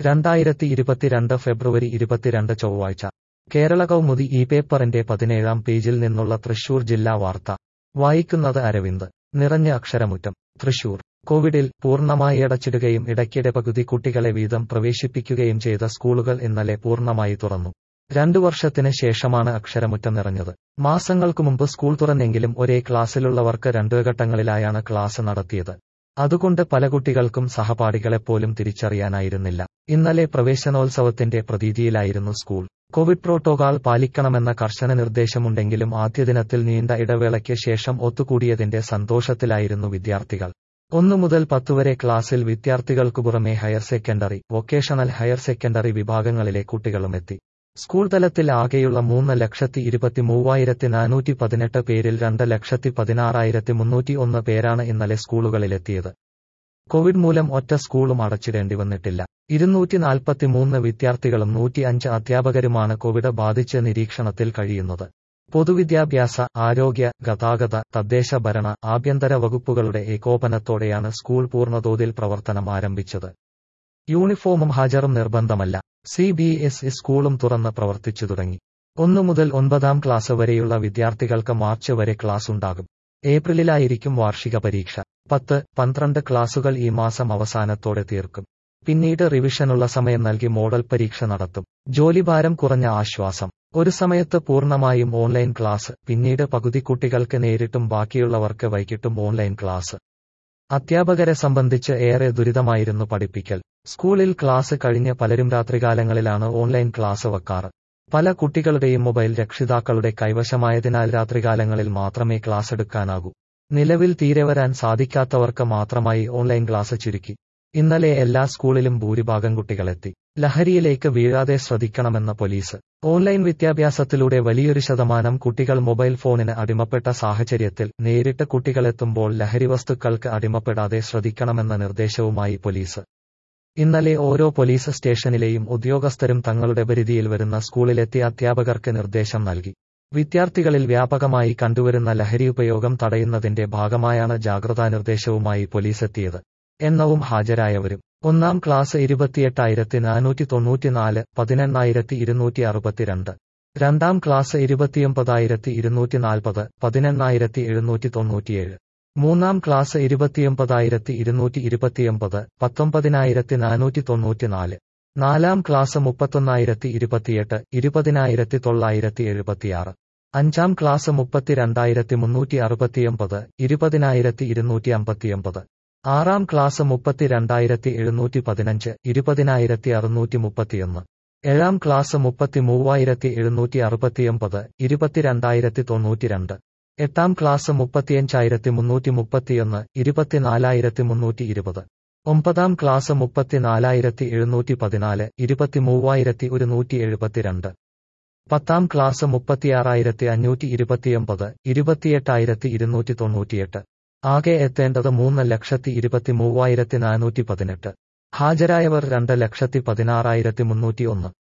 രണ്ടായിരത്തി ഇരുപത്തിരണ്ട് ഫെബ്രുവരി ഇരുപത്തിരണ്ട് ചൊവ്വാഴ്ച കേരള കൗമുദി ഈ പേപ്പറിന്റെ പതിനേഴാം പേജിൽ നിന്നുള്ള തൃശൂർ ജില്ലാ വാർത്ത വായിക്കുന്നത് അരവിന്ദ് നിറഞ്ഞ അക്ഷരമുറ്റം തൃശൂർ കോവിഡിൽ പൂർണ്ണമായി അടച്ചിടുകയും ഇടയ്ക്കിടെ പകുതി കുട്ടികളെ വീതം പ്രവേശിപ്പിക്കുകയും ചെയ്ത സ്കൂളുകൾ ഇന്നലെ പൂർണ്ണമായി തുറന്നു രണ്ടു വർഷത്തിന് ശേഷമാണ് അക്ഷരമുറ്റം നിറഞ്ഞത് മാസങ്ങൾക്കു മുമ്പ് സ്കൂൾ തുറന്നെങ്കിലും ഒരേ ക്ലാസ്സിലുള്ളവർക്ക് രണ്ടു ഘട്ടങ്ങളിലായാണ് ക്ലാസ് നടത്തിയത് അതുകൊണ്ട് പല കുട്ടികൾക്കും സഹപാഠികളെപ്പോലും തിരിച്ചറിയാനായിരുന്നില്ല ഇന്നലെ പ്രവേശനോത്സവത്തിന്റെ പ്രതീതിയിലായിരുന്നു സ്കൂൾ കോവിഡ് പ്രോട്ടോകാൾ പാലിക്കണമെന്ന കർശന നിർദ്ദേശമുണ്ടെങ്കിലും ആദ്യ ദിനത്തിൽ നീണ്ട ഇടവേളയ്ക്ക് ശേഷം ഒത്തുകൂടിയതിന്റെ സന്തോഷത്തിലായിരുന്നു വിദ്യാർത്ഥികൾ ഒന്നു മുതൽ പത്തുവരെ ക്ലാസ്സിൽ വിദ്യാർത്ഥികൾക്കു പുറമെ higher secondary vocational higher secondary വിഭാഗങ്ങളിലെ കുട്ടികളുമെത്തി സ്കൂൾ തലത്തിൽ ആകെയുള്ള മൂന്ന് ലക്ഷത്തി ഇരുപത്തി മൂവായിരത്തി നാനൂറ്റി പതിനെട്ട് പേരിൽ രണ്ട് ലക്ഷത്തി പതിനാറായിരത്തി മുന്നൂറ്റി ഒന്ന് പേരാണ് ഇന്നലെ സ്കൂളുകളിലെത്തിയത് കോവിഡ് മൂലം ഒറ്റ സ്കൂളും അടച്ചിടേണ്ടി വന്നിട്ടില്ല ഇരുന്നൂറ്റി നാൽപ്പത്തിമൂന്ന് വിദ്യാർത്ഥികളും നൂറ്റി അഞ്ച് അധ്യാപകരുമാണ് കോവിഡ് ബാധിച്ച് നിരീക്ഷണത്തിൽ കഴിയുന്നത് പൊതുവിദ്യാഭ്യാസ ആരോഗ്യ ഗതാഗത തദ്ദേശ ഭരണ ആഭ്യന്തര വകുപ്പുകളുടെ ഏകോപനത്തോടെയാണ് സ്കൂൾ പൂർണ്ണതോതിൽ പ്രവർത്തനം ആരംഭിച്ചത് യൂണിഫോമും ഹാജറും നിർബന്ധമല്ല സി ബി എസ് ഇ സ്കൂളും തുറന്ന് പ്രവർത്തിച്ചു തുടങ്ങി ഒന്നു മുതൽ ഒൻപതാം ക്ലാസ് വരെയുള്ള വിദ്യാർത്ഥികൾക്ക് മാർച്ച് വരെ ക്ലാസ് ഉണ്ടാകും ഏപ്രിലിലായിരിക്കും വാർഷിക പരീക്ഷ പത്ത് പന്ത്രണ്ട് ക്ലാസുകൾ ഈ മാസം അവസാനത്തോടെ തീർക്കും പിന്നീട് റിവിഷനുള്ള സമയം നൽകി മോഡൽ പരീക്ഷ നടത്തും ജോലിഭാരം കുറഞ്ഞ ആശ്വാസം ഒരു സമയത്ത് പൂർണ്ണമായും ഓൺലൈൻ ക്ലാസ് പിന്നീട് പകുതി കുട്ടികൾക്ക് നേരിട്ടും ബാക്കിയുള്ളവർക്ക് വൈകിട്ടും ഓൺലൈൻ ക്ലാസ് അധ്യാപകരെ സംബന്ധിച്ച് ഏറെ ദുരിതമായിരുന്നു പഠിപ്പിക്കൽ സ്കൂളിൽ ക്ലാസ് കഴിഞ്ഞ് പലരും രാത്രികാലങ്ങളിലാണ് ഓൺലൈൻ ക്ലാസ് വെക്കാറ് പല കുട്ടികളുടെയും മൊബൈൽ രക്ഷിതാക്കളുടെ കൈവശമായതിനാൽ രാത്രികാലങ്ങളിൽ മാത്രമേ ക്ലാസ് എടുക്കാനാകൂ നിലവിൽ തീരെ വരാൻ സാധിക്കാത്തവർക്ക് മാത്രമായി ഓൺലൈൻ ക്ലാസ് ചുരുക്കി ഇന്നലെ എല്ലാ സ്കൂളിലും ഭൂരിഭാഗം കുട്ടികളെത്തി ലഹരിയിലേക്ക് വീഴാതെ ശ്രദ്ധിക്കണമെന്ന് പോലീസ് ഓൺലൈൻ വിദ്യാഭ്യാസത്തിലൂടെ വലിയൊരു ശതമാനം കുട്ടികൾ മൊബൈൽ ഫോണിന് അടിമപ്പെട്ട സാഹചര്യത്തിൽ നേരിട്ട് കുട്ടികളെത്തുമ്പോൾ ലഹരി വസ്തുക്കൾക്ക് അടിമപ്പെടാതെ ശ്രദ്ധിക്കണമെന്ന നിർദ്ദേശവുമായി പോലീസ് ഇന്നലെ ഓരോ പോലീസ് സ്റ്റേഷനിലെയും ഉദ്യോഗസ്ഥരും തങ്ങളുടെ പരിധിയിൽ വരുന്ന സ്കൂളിലെത്തിയ അധ്യാപകർക്ക് നിർദ്ദേശം നൽകി വിദ്യാർത്ഥികളിൽ വ്യാപകമായി കണ്ടുവരുന്ന ലഹരി ഉപയോഗം തടയുന്നതിന്റെ ഭാഗമായാണ് ജാഗ്രതാ നിർദ്ദേശവുമായി പോലീസ് എത്തിയത് എണ്ണവും ഹാജരായവരും ഒന്നാം ക്ലാസ് ഇരുപത്തിയെട്ടായിരത്തി നാനൂറ്റി തൊണ്ണൂറ്റിനാല് പതിനെണ്ണായിരത്തി ഇരുന്നൂറ്റി അറുപത്തിരണ്ട് രണ്ടാം ക്ലാസ് ഇരുപത്തിയൊമ്പതായിരത്തി ഇരുന്നൂറ്റി നാൽപ്പത് പതിനെണ്ണായിരത്തി എഴുന്നൂറ്റി തൊണ്ണൂറ്റിയേഴ് മൂന്നാം ക്ലാസ് ഇരുപത്തിയൊമ്പതായിരത്തി ഇരുന്നൂറ്റി ഇരുപത്തിയൊമ്പത് പത്തൊമ്പതിനായിരത്തി നാനൂറ്റി തൊണ്ണൂറ്റിനാല് നാലാം ക്ലാസ് മുപ്പത്തൊന്നായിരത്തി ഇരുപത്തിയെട്ട് ഇരുപതിനായിരത്തി തൊള്ളായിരത്തി എഴുപത്തിയാറ് അഞ്ചാം ക്ലാസ് മുപ്പത്തിരണ്ടായിരത്തി മുന്നൂറ്റി അറുപത്തിയൊമ്പത് ഇരുപതിനായിരത്തി ഇരുന്നൂറ്റി അമ്പത്തിയൊമ്പത് ആറാം ക്ലാസ് മുപ്പത്തിരണ്ടായിരത്തി എഴുന്നൂറ്റി പതിനഞ്ച് ഇരുപതിനായിരത്തി അറുന്നൂറ്റി മുപ്പത്തിയൊന്ന് ഏഴാം ക്ലാസ് മുപ്പത്തി മൂവായിരത്തി എഴുന്നൂറ്റി അറുപത്തിയൊമ്പത് ഇരുപത്തിരണ്ടായിരത്തി തൊണ്ണൂറ്റിരണ്ട് എട്ടാം ക്ലാസ് മുപ്പത്തിയഞ്ചായിരത്തി മുന്നൂറ്റി മുപ്പത്തിയൊന്ന് ഇരുപത്തിനാലായിരത്തി മുന്നൂറ്റി ഇരുപത് ഒമ്പതാം ക്ലാസ് മുപ്പത്തിനാലായിരത്തി എഴുന്നൂറ്റി പതിനാല് ഇരുപത്തിമൂവായിരത്തി ഒരുന്നൂറ്റി എഴുപത്തിരണ്ട് പത്താം ക്ലാസ് മുപ്പത്തിയാറായിരത്തി അഞ്ഞൂറ്റി ഇരുപത്തിയൊമ്പത് ഇരുപത്തിയെട്ടായിരത്തി ഇരുന്നൂറ്റി തൊണ്ണൂറ്റിയെട്ട് ആകെ എത്തേണ്ടത് മൂന്ന് ലക്ഷത്തി ഇരുപത്തി മൂവായിരത്തി നാനൂറ്റി പതിനെട്ട് ഹാജരായവർ രണ്ട് ലക്ഷത്തി പതിനാറായിരത്തി മുന്നൂറ്റി ഒന്ന്